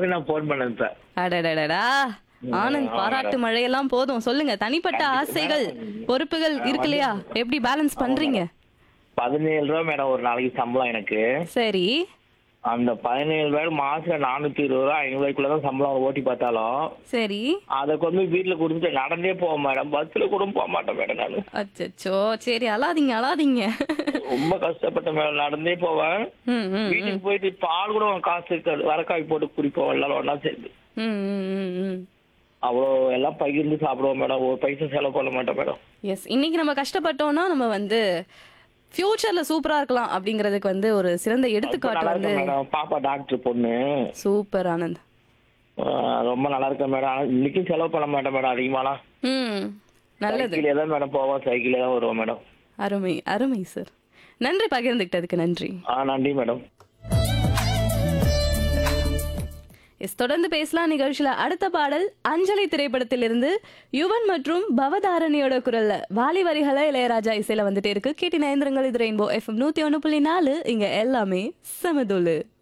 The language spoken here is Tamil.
அதுக்காகவே நான் ஃபோன் பண்ணேன் சார் அடடடடா ஆனந்த் ஆமா, பாராட்டு மழையெல்லாம் போதும் சொல்லுங்க தனிப்பட்ட ஆசைகள் பொறுப்புகள் இருக்கு இல்லையா எப்படி பேலன்ஸ் பண்றீங்க பதினேழு ரூபா மேடம் ஒரு நாளைக்கு சம்பளம் எனக்கு சரி அந்த பதினேழு ரூபாய் மாசம் நானூத்தி இருபது ரூபா ஐநூறு ரூபாய்க்குள்ளதான் சம்பளம் ஓட்டி பார்த்தாலும் சரி அதை கொண்டு போய் வீட்டுல கொடுத்துட்டு நடந்தே போவேன் மேடம் பஸ்ல கூட போக மாட்டேன் மேடம் நான் அச்சச்சோ சரி அழாதீங்க அழாதீங்க ரொம்ப கஷ்டப்பட்டேன் மேடம் நடந்தே போவேன் ம், ம், வீட்டுக்கு போயிட்டு பால் கூட காசு இருக்காது வரக்காய் போட்டு குடிப்போம் எல்லாரும் ஒண்ணா சேர்ந்து ம், ம், ம், ம். அவ்வளோ எல்லாம் பகிர்ந்து சாப்பிடுவோம் மேடம் ஒரு பைசா செலவு பண்ண மாட்டேன் மேடம் எஸ் இன்னைக்கு நம்ம கஷ்டப்பட்டோம்னா நம்ம வந்து ஃபியூச்சர்ல சூப்பரா இருக்கலாம் அப்படிங்கிறதுக்கு வந்து ஒரு சிறந்த எடுத்துக்காட்டு நல்லா வந்து இருக்கேன் மேடம் பாப்பா டாக்டர் பொண்ணு சூப்பர் ஆனந்த் ஆஹ் ரொம்ப நல்லா இருக்கேன் மேடம் ஆனா இன்னைக்கும் செலவு பண்ண மாட்டேன் மேடம் அதிகமாலாம் ம் நல்லது சைக்கிளே தான் மேடம் போவோம் சைக்கிளே தான் வருவோம் மேடம் அருமை அருமை சார் நன்றி பகிர்ந்துக்கிட்டதுக்கு நன்றி ஆ நன்றி மேடம் எஸ் தொடர்ந்து பேசலாம் நிகழ்ச்சியில அடுத்த பாடல் அஞ்சலி திரைப்படத்திலிருந்து யுவன் மற்றும் பவதாரணியோட குரல்ல வாலி வரிகளை இளையராஜா இசையில வந்துட்டே இருக்கு கேட்டி நயந்திரங்கள் இது ரெயின்போ எஃப்எம் நூத்தி ஒண்ணு புள்ளி நாலு இங்க எல்லாமே சமதுலு